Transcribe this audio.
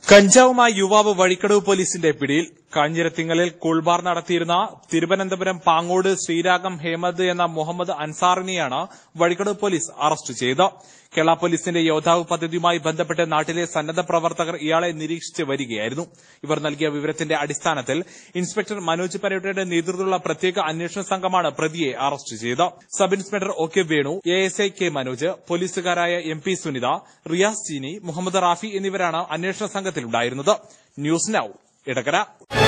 കഞ്ചാവുമായി യുവാവ് വഴിക്കടവ് പോലീസിന്റെ പിടിയിൽ കാഞ്ഞിരത്തിങ്ങലിൽ കൂൾബാർ നടത്തിയിരുന്ന തിരുവനന്തപുരം പാങ്ങോട് ശ്രീരാഗം ഹേമദ് എന്ന മുഹമ്മദ് അൻസാറിനെയാണ് വഴിക്കടവ് പോലീസ് അറസ്റ്റ് ചെയ്തത് കേരള പോലീസിന്റെ യോദ്ധാവ് പദ്ധതിയുമായി ബന്ധപ്പെട്ട് നാട്ടിലെ സന്നദ്ധ പ്രവർത്തകർ ഇയാളെ നിരീക്ഷിച്ച് വരികയായിരുന്നു ഇവർ നൽകിയ വിവരത്തിന്റെ അടിസ്ഥാനത്തിൽ ഇൻസ്പെക്ടർ മനോജ് പരേട്ടയുടെ നേതൃത്വത്തിലുള്ള പ്രത്യേക അന്വേഷണ സംഘമാണ് പ്രതിയെ അറസ്റ്റ് ചെയ്തത് sub inspector O K Venu A S I K Manoj പോലീസുകാരായ എം പി സുനിത റിയാസ് ചീനി മുഹമ്മദ് റാഫി എന്നിവരാണ് അന്വേഷണ സംഘത്തിലുണ്ടായിരുന്നത് ന്യൂസ് നൌ ഇടകര